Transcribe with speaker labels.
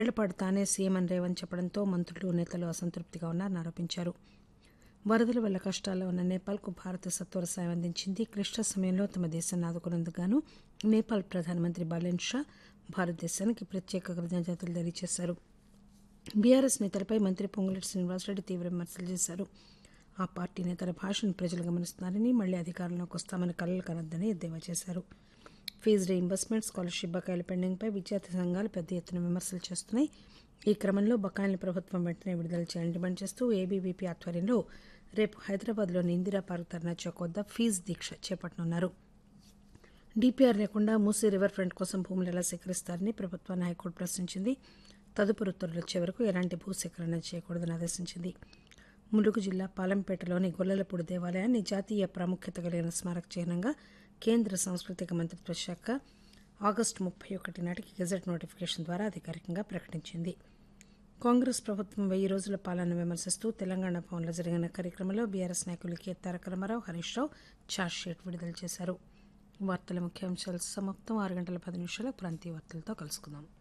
Speaker 1: ఏళ్లపాటు తానే సీఎం అని రేవంత్ చెప్పడంతో మంత్రులు నేతలు అసంతృప్తిగా ఉన్నారని ఆరోపించారు వరదల వల్ల కష్టాల్లో ఉన్న నేపాల్కు భారత్ సత్వర సాయం అందించింది క్లిష్ట సమయంలో తమ దేశాన్ని ఆదుకున్నందుకు గాను నేపాల్ ప్రధానమంత్రి బాలెన్ షా భారతదేశానికి ప్రత్యేక కృతజ్ఞతలు తెలియజేశారు బీఆర్ఎస్ నేతలపై మంత్రి పొంగులేటి శ్రీనివాసరెడ్డి తీవ్ర విమర్శలు చేశారు ఆ పార్టీ నేతల భాషను ప్రజలు గమనిస్తున్నారని మళ్లీ అధికారంలోకి వస్తామని కలలు కనొద్దని ఎద్దేవా చేశారు ఫీజు రీయింబర్స్మెంట్ స్కాలర్షిప్ బకాయిల పెండింగ్పై విద్యార్థి సంఘాలు పెద్ద ఎత్తున విమర్శలు చేస్తున్నాయి ఈ క్రమంలో బకాయిలను ప్రభుత్వం వెంటనే విడుదల చేయాలని డిమాండ్ చేస్తూ ఏబీవీపీ ఆధ్వర్యంలో రేపు హైదరాబాద్లోని ఇందిరా పార్క్ ధర్నా చౌక్ వద్ద ఫీజు దీక్ష చేపట్టనున్నారు డీపీఆర్ లేకుండా మూసీ రివర్ ఫ్రంట్ కోసం భూములు ఎలా సేకరిస్తారని ప్రభుత్వాన్ని హైకోర్టు ప్రశ్నించింది తదుపరి ఉత్తర్వులు వచ్చే వరకు ఎలాంటి భూసేకరణ చేయకూడదని ఆదేశించింది ములుగు జిల్లా పాలంపేటలోని గొల్లలపూడి దేవాలయాన్ని జాతీయ ప్రాముఖ్యత కలిగిన స్మారక చిహ్నంగా కేంద్ర సాంస్కృతిక మంత్రిత్వ శాఖ ఆగస్టు ముప్పై ఒకటి నాటికి గెజెట్ నోటిఫికేషన్ ద్వారా అధికారికంగా ప్రకటించింది కాంగ్రెస్ ప్రభుత్వం వెయ్యి రోజుల పాలన విమర్శిస్తూ తెలంగాణ భవన్లో జరిగిన కార్యక్రమంలో బీఆర్ఎస్ నాయకులు కె తారక రామారావు హరీష్ రావు ఛార్జ్షీట్ విడుదల చేశారు వార్తల ముఖ్యాంశాలు సమాప్తం ఆరు గంటల పది నిమిషాల ప్రాంతీయ వార్తలతో కలుసుకుందాం